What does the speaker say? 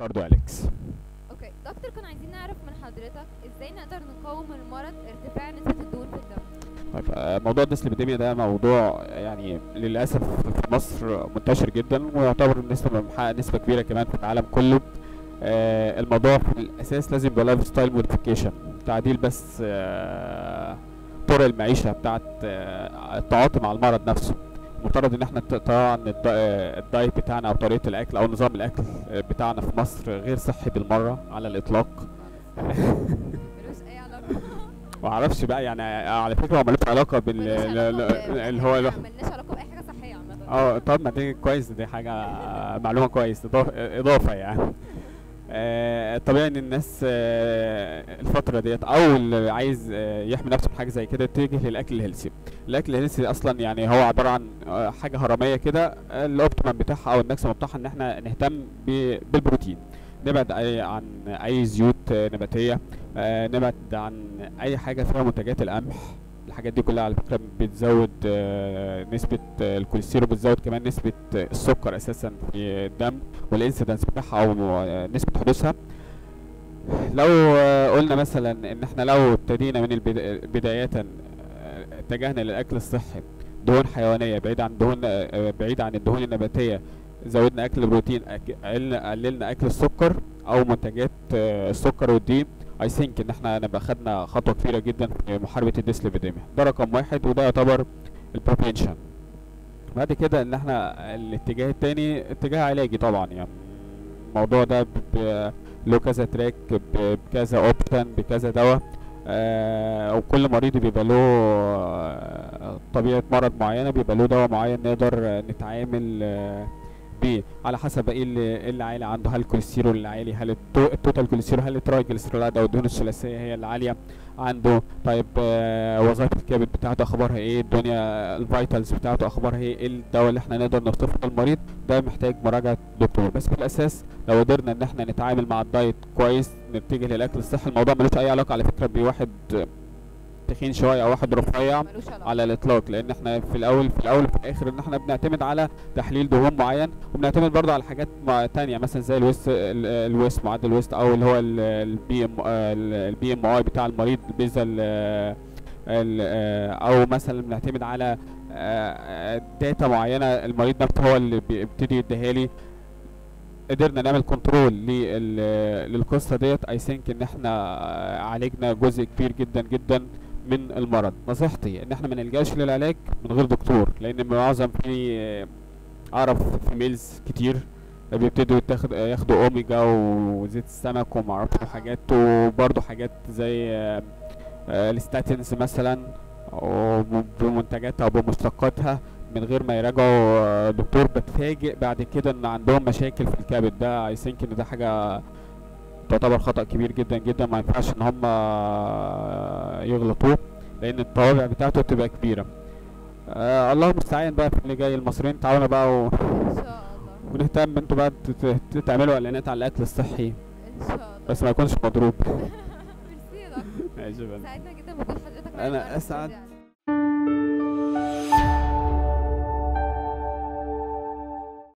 برضو اليكس اوكي دكتور كنا عايزين نعرف من حضرتك ازاي نقدر نقاوم المرض ارتفاع نسبة الدهون في الدم طيب آه، موضوع الديسليبيديميا ده موضوع يعني للاسف في مصر منتشر جدا ويعتبر نسبه محقق نسبه كبيره كمان في العالم كله آه، الموضوع في الاساس لازم يبقى لايف ستايل موديفيكيشن تعديل بس آه، طرق المعيشه بتاعت آه، التعاطي مع المرض نفسه مفترض ان احنا ت- طبعا الد- آه، الدايت بتاعنا او طريقه الاكل او نظام الاكل آه، بتاعنا في مصر غير صحي بالمره على الاطلاق ملوش اي علاقة معرفش بقى يعني على فكره هو ملوش علاقه بال ملوش ال- علاقة ال- ب- اللي هو إحنا ملناش علاقة بأي حاجة صحية عامة اه طب ما دي كويس دي حاجه معلومه كويس إضافة, اضافه يعني آه، طبيعي ان الناس آه، الفتره ديت او اللي عايز آه، يحمي نفسه من حاجه زي كده يتجه للاكل الهيلثي الاكل الهيلثي اصلا يعني هو عباره عن آه، حاجه هرميه كده آه، الاوبتيمم بتاعها او الماكسيمم بتاعها ان احنا نهتم ب- بالبروتين نبعد أي عن اي زيوت آه، نباتيه آه، نبعد عن اي حاجه فيها منتجات القمح الحاجات دي كلها على فكره بتزود آه، نسبه آه، الكوليسترول بتزود كمان نسبه آه، السكر اساسا في الدم والانسيدنس بتاعها او آه، نسبه حدوثها لو آه، قلنا مثلا ان احنا لو ابتدينا من البدا- بداية آه، اتجهنا للاكل الصحي دهون حيوانية بعيد عن دهون آه، بعيد عن الدهون النباتية زودنا اكل بروتين أك- قلنا قللنا اكل السكر او منتجات آه، السكر والدقيق اي ثينك ان احنا نبقى خدنا خطوة كبيرة جدا في محاربة الديسليبيديميا ده رقم واحد وده يعتبر البريفنشن بعد كده ان احنا الاتجاه التاني اتجاه علاجي طبعا يعني الموضوع ده ب- ب- له كذا تراك ب- بكذا اوبشن بكذا دواء آه وكل مريض بيبقى له آه، طبيعة مرض معينة بيبقى له دواء معين نقدر آه، نتعامل آه، بيه على حسب ايه اللي, إيه اللي عالي عنده هل الكوليسترول اللي عالي هل التو- التوتال كوليسترول هل الترايجليسيرولات او الدهون الثلاثية هي اللي عالية عنده طيب آه وظائف الكبد بتاعته اخبارها ايه الدنيا الفيتالز بتاعته اخبارها ايه ايه الدواء اللي احنا نقدر نوصفه للمريض ده محتاج مراجعة دكتور بس في الاساس لو قدرنا ان احنا نتعامل مع الدايت كويس نتجه للاكل الصحي الموضوع ملوش اي علاقه على فكره بواحد تخين شويه او واحد رفيع ملوش علاقة على الاطلاق لان احنا في الاول في الاول وفي الاخر ان احنا بنعتمد على تحليل دهون معين وبنعتمد برضه على حاجات مع- تانية مثلا زي الويست ال- الويست معدل الويست او اللي هو البي ام البي ام اي بتاع المريض البيزل او مثلا بنعتمد على داتا معينه المريض نفسه هو اللي بيبتدي يديها لي قدرنا نعمل كنترول للقصه ديت اي ثينك ان احنا آه، عالجنا جزء كبير جدا جدا من المرض نصيحتي ان احنا ما نلجاش للعلاج من غير دكتور لان معظم في آه، اعرف فيميلز كتير بيبتدوا يتاخد آه، ياخدوا اوميجا وزيت السمك ومعرفش حاجات وبرضه حاجات زي آه، آه، الستاتينز مثلا وبمنتجاتها او بمشتقاتها من غير ما يراجعوا آه، دكتور بتفاجئ بعد كده ان عندهم مشاكل في الكبد ده اي ثينك ان ده حاجه تعتبر خطأ كبير جدا جدا ما ينفعش ان هم يغلطوه لان الطوابع بتاعته بتبقى كبيره آه الله المستعان بقى في اللي جاي المصريين تعاونوا بقى و... ان شاء الله ونهتم انتوا بقى ت- ت- تعملوا اعلانات على الاكل الصحي ان شاء الله بس ما يكونش مضروب ميرسي يا دكتور ماشي بقى. سعدنا جدا بوجود حضرتك معانا انا النهاردة. اسعد